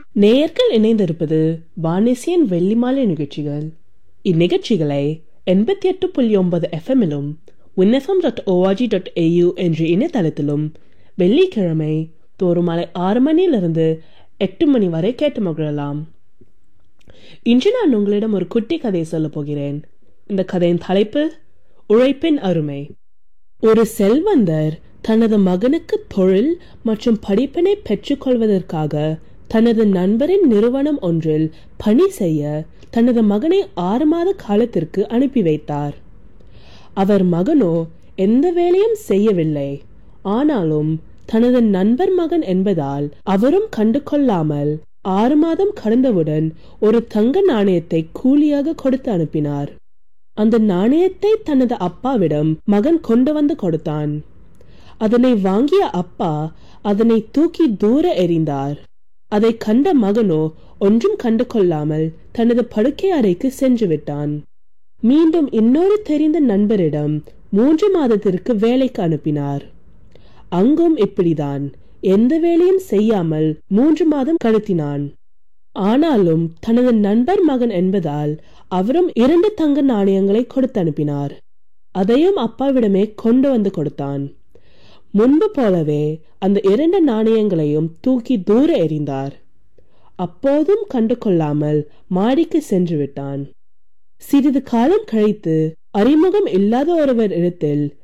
நேயர்கள் இணைந்திருப்பது வானிசியன் வெள்ளிமாலை நிகழ்ச்சிகள் இந்நிகழ்ச்சிகளை எண்பத்தி எட்டு புள்ளி ஒன்பது எஃப்எம்மிலும் விண்ணஃபம் டாட் ஓஆர்ஜி டாட் ஏயூ என்ற இணையதளத்திலும் வெள்ளிக்கிழமை தோறும் மாலை ஆறு மணியிலிருந்து எட்டு மணி வரை கேட்டு மகிழலாம் இன்று நான் உங்களிடம் ஒரு குட்டி கதை சொல்லப் போகிறேன் இந்த கதையின் தலைப்பு உழைப்பின் அருமை ஒரு செல்வந்தர் தனது மகனுக்கு தொழில் மற்றும் படிப்பினை பெற்றுக்கொள்வதற்காக தனது நண்பரின் நிறுவனம் ஒன்றில் பணி செய்ய தனது மகனை ஆறு மாத காலத்திற்கு அனுப்பி வைத்தார் அவர் மகனோ எந்த வேலையும் செய்யவில்லை ஆனாலும் தனது நண்பர் மகன் என்பதால் அவரும் கண்டு கொள்ளாமல் ஆறு மாதம் கடந்தவுடன் ஒரு தங்க நாணயத்தை கூலியாக கொடுத்து அனுப்பினார் அந்த நாணயத்தை தனது அப்பாவிடம் மகன் கொண்டு வந்து கொடுத்தான் அதனை வாங்கிய அப்பா அதனை தூக்கி தூர எறிந்தார் அதை கண்ட மகனோ ஒன்றும் கண்டு கொள்ளாமல் தனது படுக்கை அறைக்கு சென்று விட்டான் மீண்டும் இன்னொரு தெரிந்த நண்பரிடம் மூன்று மாதத்திற்கு வேலைக்கு அனுப்பினார் அங்கும் இப்படிதான் எந்த வேலையும் செய்யாமல் மூன்று மாதம் கடத்தினான் ஆனாலும் தனது நண்பர் மகன் என்பதால் அவரும் இரண்டு தங்க நாணயங்களை கொடுத்து அனுப்பினார் அதையும் அப்பாவிடமே கொண்டு வந்து கொடுத்தான் முன்பு போலவே அந்த இரண்டு நாணயங்களையும் தூக்கி தூர எறிந்தார் அப்போதும் கண்டு கொள்ளாமல் மாடிக்கு சென்று விட்டான் சிறிது காலம் கழித்து அறிமுகம் இல்லாத ஒருவர் இடத்தில்